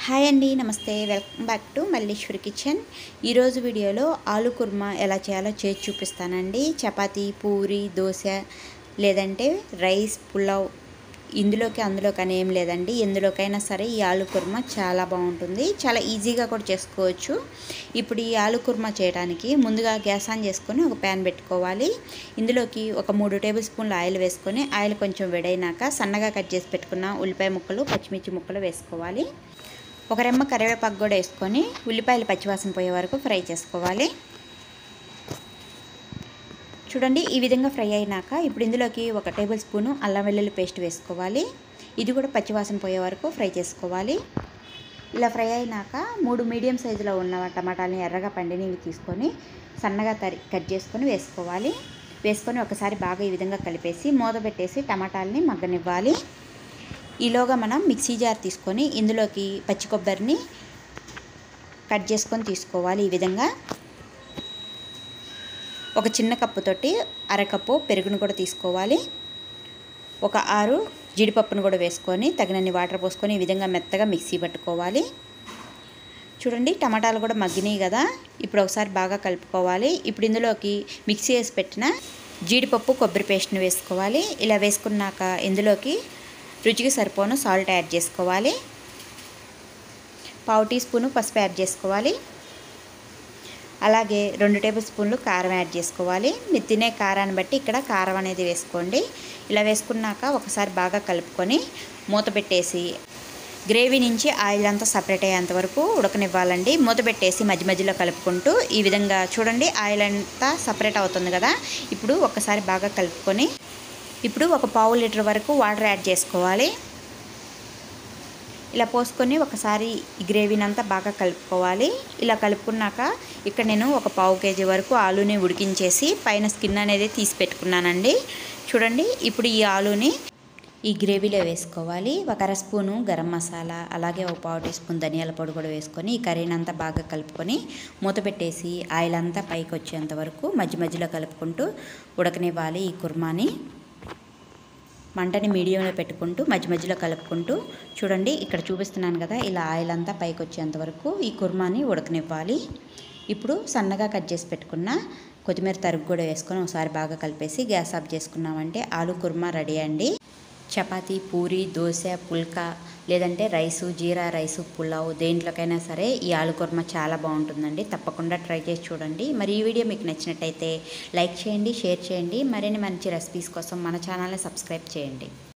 hi అండి నమస్తే welcome back to Malleswari kitchen ఈరోజు వీడియోలో ఆలు కుర్మా ఎలా చేయాలో చేసి చూపిస్తానండి చపాతీ పూరి దోశ లేదంటే రైస్ పులావ్ ఇందులోకి అందులోకి అని ఏం లేదండి ఎందులోకైనా సరే ఈ ఆలు కుర్మా చాలా బాగుంటుంది చాలా ఈజీగా కూడా చేసుకోవచ్చు ఇప్పుడు ఈ ఆలు కుర్మా చేయడానికి ముందుగా గ్యాస్ ఆన్ చేసుకొని ఒక ప్యాన్ పెట్టుకోవాలి ఇందులోకి ఒక మూడు టేబుల్ స్పూన్ల ఆయిల్ వేసుకొని ఆయిల్ కొంచెం వేడైనాక సన్నగా కట్ చేసి పెట్టుకున్న ఉల్లిపాయ ముక్కలు పచ్చిమిర్చి ముక్కలు వేసుకోవాలి ఒక రెమ్మ కరివేపాకు కూడా వేసుకొని ఉల్లిపాయలు పచ్చివాసన పోయే వరకు ఫ్రై చేసుకోవాలి చూడండి ఈ విధంగా ఫ్రై అయినాక ఇప్పుడు ఇందులోకి ఒక టేబుల్ స్పూను అల్లం వెల్లుల్లి పేస్ట్ వేసుకోవాలి ఇది కూడా పచ్చివాసన పోయే వరకు ఫ్రై చేసుకోవాలి ఇలా ఫ్రై అయినాక మూడు మీడియం సైజులో ఉన్న టమాటాలని ఎర్రగా పండినవి తీసుకొని సన్నగా తరి కట్ చేసుకొని వేసుకోవాలి వేసుకొని ఒకసారి బాగా ఈ విధంగా కలిపేసి మూత పెట్టేసి టమాటాలని మగ్గనివ్వాలి ఈలోగా మనం మిక్సీ జార్ తీసుకొని ఇందులోకి పచ్చి కొబ్బరిని కట్ చేసుకొని తీసుకోవాలి ఈ విధంగా ఒక చిన్న కప్పుతోటి అరకప్పు పెరుగును కూడా తీసుకోవాలి ఒక ఆరు జీడిపప్పును కూడా వేసుకొని తగినన్ని వాటర్ పోసుకొని ఈ విధంగా మెత్తగా మిక్సీ పట్టుకోవాలి చూడండి టమాటాలు కూడా మగ్గినాయి కదా ఇప్పుడు ఒకసారి బాగా కలుపుకోవాలి ఇప్పుడు ఇందులోకి మిక్సీ వేసి పెట్టిన జీడిపప్పు కొబ్బరి పేస్ట్ని వేసుకోవాలి ఇలా వేసుకున్నాక ఇందులోకి రుచికి సరిపోను సాల్ట్ యాడ్ చేసుకోవాలి పావు టీ స్పూను పసుపు యాడ్ చేసుకోవాలి అలాగే రెండు టేబుల్ స్పూన్లు కారం యాడ్ చేసుకోవాలి మీరు తినే కారాన్ని బట్టి ఇక్కడ కారం అనేది వేసుకోండి ఇలా వేసుకున్నాక ఒకసారి బాగా కలుపుకొని మూత పెట్టేసి గ్రేవీ నుంచి ఆయిల్ అంతా సపరేట్ అయ్యేంత వరకు ఉడకనివ్వాలండి మూత పెట్టేసి మధ్య మధ్యలో కలుపుకుంటూ ఈ విధంగా చూడండి ఆయిల్ అంతా సపరేట్ అవుతుంది కదా ఇప్పుడు ఒకసారి బాగా కలుపుకొని ఇప్పుడు ఒక పావు లీటర్ వరకు వాటర్ యాడ్ చేసుకోవాలి ఇలా పోసుకొని ఒకసారి ఈ గ్రేవీని అంతా బాగా కలుపుకోవాలి ఇలా కలుపుకున్నాక ఇక్కడ నేను ఒక పావు కేజీ వరకు ఆలూని ఉడికించేసి పైన స్కిన్ అనేది తీసి పెట్టుకున్నానండి చూడండి ఇప్పుడు ఈ ఆలూని ఈ గ్రేవీలో వేసుకోవాలి ఒక అర స్పూను గరం మసాలా అలాగే ఒక పావు టీ స్పూన్ ధనియాల పొడి కూడా వేసుకొని ఈ కర్రీని అంతా బాగా కలుపుకొని మూత పెట్టేసి ఆయిల్ అంతా పైకి వచ్చేంత వరకు మధ్య మధ్యలో కలుపుకుంటూ ఉడకనివ్వాలి ఈ కుర్మాని మంటని మీడియంలో పెట్టుకుంటూ మధ్య మధ్యలో కలుపుకుంటూ చూడండి ఇక్కడ చూపిస్తున్నాను కదా ఇలా ఆయిల్ అంతా పైకి వచ్చేంత వరకు ఈ కుర్మాని ఉడకనివ్వాలి ఇప్పుడు సన్నగా కట్ చేసి పెట్టుకున్న కొత్తిమీర తరుగు కూడా వేసుకొని ఒకసారి బాగా కలిపేసి గ్యాస్ ఆఫ్ చేసుకున్నామంటే ఆలు కుర్మా రెడీ అండి చపాతీ పూరి దోశ పుల్కా లేదంటే రైసు జీరా రైసు పులావ్ దేంట్లోకైనా సరే ఈ ఆలు కుర్మా చాలా బాగుంటుందండి తప్పకుండా ట్రై చేసి చూడండి మరి ఈ వీడియో మీకు నచ్చినట్టయితే లైక్ చేయండి షేర్ చేయండి మరిన్ని మంచి రెసిపీస్ కోసం మన ఛానల్ని సబ్స్క్రైబ్ చేయండి